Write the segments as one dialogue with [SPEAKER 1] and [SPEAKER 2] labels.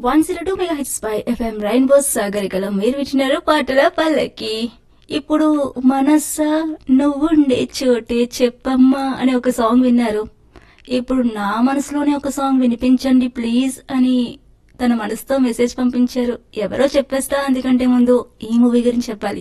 [SPEAKER 1] one zero two mega H పై FM rainbow సాగరికలో మీరు విచ్చినారు పాటల పల్లకి ఇప్పుడు మనస నువ్వుండే చోటే చెప్పమ్మా అనే ఒక సాంగ్ విన్నారు ఇప్పుడు నా మనసులోనే ఒక సాంగ్ వినిపించండి ప్లీజ్ అని తన మనసుతో మెసేజ్ పంపించారు ఎవరో చెప్పేస్తా అందుకంటే ముందు ఈ మూవీ గురించి చెప్పాలి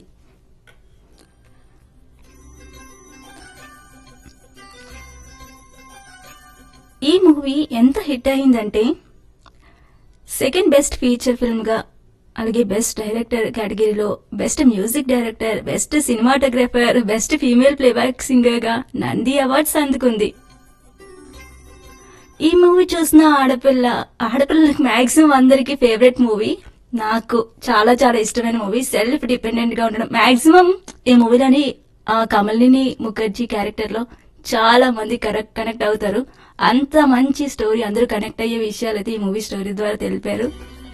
[SPEAKER 1] ఈ మూవీ ఎంత హిట్ అయిందంటే సెకండ్ బెస్ట్ ఫీచర్ ఫిల్మ్ గా అలాగే బెస్ట్ డైరెక్టర్ కేటగిరీలో best music director best cinematographer best female playback singer గా నంది అవార్డ్స్ అందుకుంది ఈ మూవీ చూసిన ఆడపిల్ల ఆడపిల్లలకు మాక్సిమం అందరికి ఫేవరెట్ మూవీ నాకు చాలా చాలా ఇష్టమైన మూవీ సెల్ఫ్ డిపెండెంట్ గా ఉండడం మాక్సిమం ఈ మూవీలోని ఆ కమలిని ముఖర్జీ క్యారెక్టర్ లో చాలా మంది కరెక్ట్ కనెక్ట్ అవుతారు అంత మంచి స్టోరీ అందరూ కనెక్ట్ అయ్యే విషయాలు అయితే ఈ మూవీ స్టోరీ ద్వారా తెలిపారు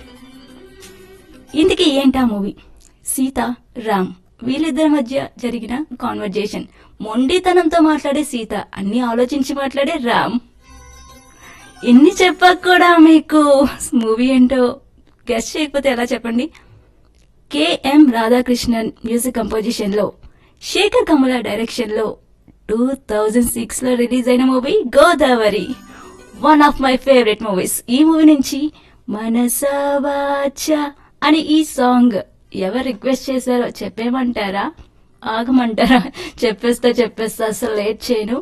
[SPEAKER 1] ఇందుకే ఏంటా మూవీ సీత రామ్ వీళ్ళిద్దరి మధ్య జరిగిన కాన్వర్జేషన్ మొండితనంతో మాట్లాడే సీత అన్ని ఆలోచించి మాట్లాడే రామ్ ఎన్ని చెప్పాక కూడా మీకు మూవీ ఏంటో గెస్ట్ చేయకపోతే ఎలా చెప్పండి కెఎం రాధాకృష్ణన్ మ్యూజిక్ కంపోజిషన్ లో శేఖర్ కమల డైరెక్షన్ లో టూ థౌజండ్ సిక్స్ లో రిలీజ్ అయిన movie Godavari one of my favourite movies ఈ మూవీ నుంచి మనసవాచ అని ఈ సాంగ్ ఎవరు రిక్వెస్ట్ చేశారో చెప్పేమంటారా ఆగమంటారా చెప్పేస్తా చెప్పేస్తా అసలు లేట్ చేయను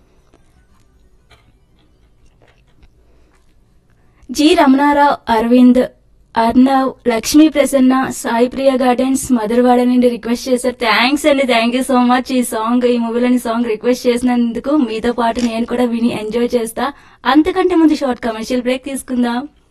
[SPEAKER 1] జి రమణారావు అరవింద్ అర్నవ్ లక్ష్మీ ప్రసన్న సాయి ప్రియ గార్డెన్స్ మధురవాడ నుండి రిక్వెస్ట్ చేశారు థ్యాంక్స్ అండి థ్యాంక్ యూ సో మచ్ ఈ సాంగ్ ఈ మూవీలోని సాంగ్ రిక్వెస్ట్ చేసినందుకు మీతో పాటు నేను కూడా విని ఎంజాయ్ చేస్తా అంతకంటే ముందు షార్ట్ కమర్షియల్ బ్రేక్ తీసుకుందాం